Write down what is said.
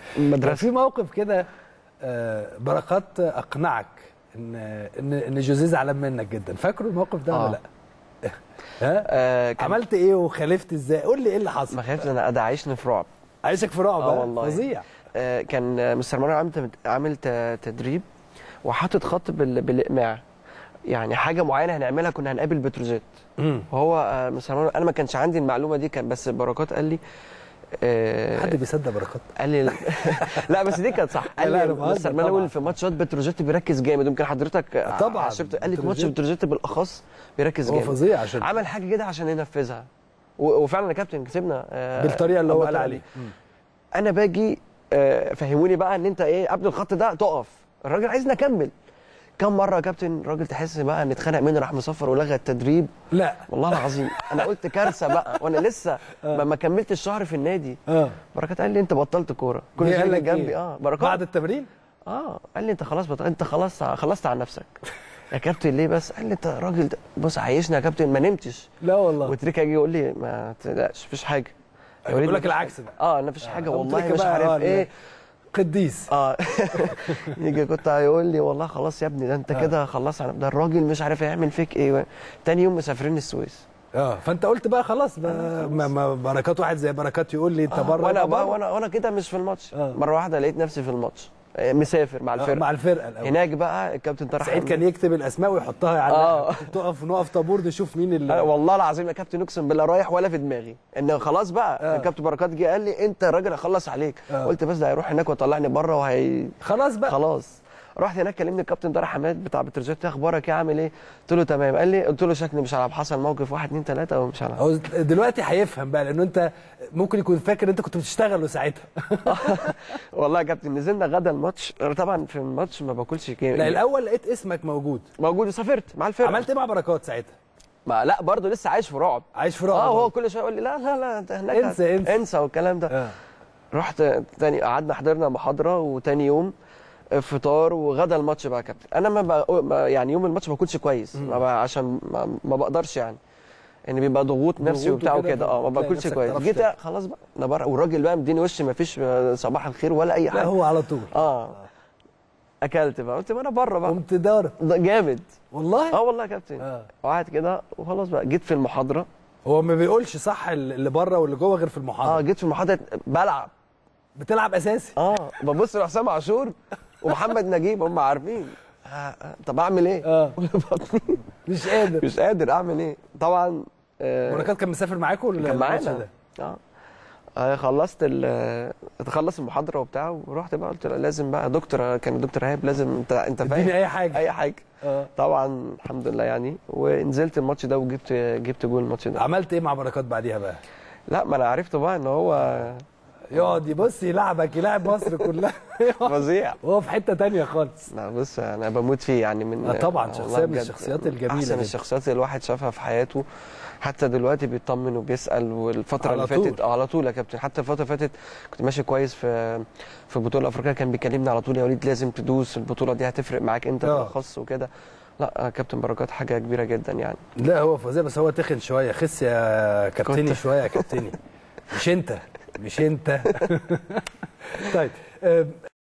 كان مدرسه في موقف كده آه، بركات اقنعك ان ان ان جوزيه زعلان منك جدا فاكره الموقف ده آه. ولا لا ها آه كان عملت ايه وخالفت ازاي قول لي ايه اللي حصل ما خافت انا ده عايشني في رعب عايشك في رعب آه ها؟ والله. فظيع آه كان آه، مستر مانويل عامل تد- عامل ت- تدريب وحاطط خط بال- بالاقماع يعني حاجه معينه هنعملها كنا هنقابل بتروجيت مم. وهو آه، مستر مانويل انا ما كانش عندي المعلومه دي كان بس بركات قال لي آه حد بيصدق بركات قال لي لا بس دي كانت صح قال لا، لي أنا بهزر مستر طبعاً. مانويل في ماتشات بتروجيت بيركز جامد يمكن حضرتك طبعاً. عشرت قال لي في ماتش بتروجيت. بتروجيت بالاخص بيركز هو جامد فظيع عشان عمل حاجه كده عشان ينفذها و- وفعلا يا كابتن كسبنا آه، بالطريقه اللي هو قال بالطريقة عليها دي. انا باجي آه، فهموني بقى ان انت ايه قبل الخط ده تقف الراجل عايزني اكمل كم مره يا كابتن الراجل تحس بقى ان اتخانق مني راح مصفر ولغى التدريب لا والله العظيم انا قلت كارثه بقى وانا لسه ما ما كملتش شهر في النادي اه بركات قال لي انت بطلت كوره كل جه شويه قال يجي لك جنبي إيه؟ اه بركات بعد التمرين اه قال لي انت خلاص بطل... انت خلاص خلصت عن نفسك يا كابتن ليه بس قال لي انت راجل ده- بص عايشنا يا كابتن ما نمتش لا والله وتريكا يجي يقول لي ما تقلقش مفيش حاجه يا وليد يقول لك مفيش العكس حاجة. بقى. اه مفيش حاجه أبو والله تريكة مش بقى، عارف آه، ايه قديس اه يجي كنت هيقول لي والله خلاص يا ابني ده انت كده خلاص عن- ده الراجل مش عارف هيعمل فيك ايه تاني يوم مسافرين السويس اه فانت قلت بقى خلاص بقى ما ما بركات واحد زي بركات يقول لي انت آه بره وانا أنا بقى بره. وانا وانا كده مش في الماتش آه. مره واحده لقيت نفسي في الماتش آه، مسافر مع آه، الفرقه مع الفرقه الاول هناك بقى الكابتن طارق سعيد حمدي. كان يكتب الاسماء ويحطها على آه. تقف نقف طابور نشوف مين أنا اللي والله العظيم يا كابتن اقسم بالله رايح ولا في دماغي ان خلاص بقى آه. الكابتن بركات جه قال لي انت الراجل هخلص عليك آه. قلت بس ده هيروح هناك ويطلعني بره وهي خلاص بقى خلاص رحت هناك كلمني الكابتن طارق حماد بتاع بتروجيت اخبارك ايه عامل ايه قلت له تمام قال لي قلت له شكلي مش هلعب حصل موقف واحد اتنين تلاته ومش هلعب هو دلوقتي هيفهم بقى لانه انت ممكن يكون فاكر انت كنت بتشتغل ساعتها والله يا كابتن نزلنا غدا الماتش أنا طبعا في الماتش ما باكلش كي... لا الاول لقيت اسمك موجود موجود وسافرت مع الفرقه عملت ايه مع بركات ساعتها ما لا برضه لسه عايش في رعب عايش في رعب اه هو برضه. كل شويه يقول لي لا لا لا انت هناك انسى- انسى. انسى والكلام ده اه رحت تاني قعدنا حضرنا محاضره وتاني يوم فطار وغدا الماتش بقى يا كابتن انا ما, بق... ما يعني يوم الماتش ما باكلش كويس ما ب... عشان ما... ما بقدرش يعني ان بيبقى ضغوط نفسي ضغوط وبتاع وكده وكده اه ما فتلاقي باكلش نفسك كويس تعرفش جيت تاكل. خلاص بقى انا بره والراجل بقى مديني وش ما فيش صباح الخير ولا اي لا حاجه هو على طول اه اكلت بقى قلت ما انا بره بقى قمت ضارب ده جامد والله اه والله يا كابتن اه وقعد كده وخلاص بقى جيت في المحاضره هو ما بيقولش صح اللي بره واللي جوه غير في المحاضره اه جيت في المحاضره بلعب بتلعب اساسي اه ببص لحسام عاشور ومحمد نجيب هم عارفين آه، آه، طب اعمل ايه؟ اه بطني مش قادر مش قادر اعمل ايه؟ طبعا آه، بركات كان مسافر معاكم ولا كان الماتش معانا ده؟ اه آه، خلصت ال تخلص المحاضره وبتاع ورحت بقى قلت له لازم بقى دكتور كان الدكتور ايهاب لازم انت انت فاهم اديني اي حاجه اي حاجه اه طبعا الحمد لله يعني ونزلت الماتش ده وجبت جبت جول الماتش ده عملت ايه مع بركات بعديها بقى؟ لا ما انا عرفت بقى ان هو يقعد يبص يلعبك يلعب مصر كلها فظيع وهو في حته تانية خالص لا بص انا بموت فيه يعني من آه طبعاً، والله شخصية من بجد الشخصيات الجميلة احسن جدا. الشخصيات اللي الواحد شافها في حياته حتى دلوقتي بيطمن وبيسال والفتره على اللي طول. فاتت آه، على طول يا كابتن حتى الفتره اللي فاتت كنت ماشي كويس في في البطوله الافريقيه كان بيكلمني على طول يا وليد لازم تدوس البطوله دي هتفرق معاك انت آه. بالاخص وكده لا آه، كابتن بركات حاجه كبيره جدا يعني لا هو فظيع بس هو تخن شويه خس يا كابتني كنت- شويه يا كابتني مش انت مش انت طيب آه،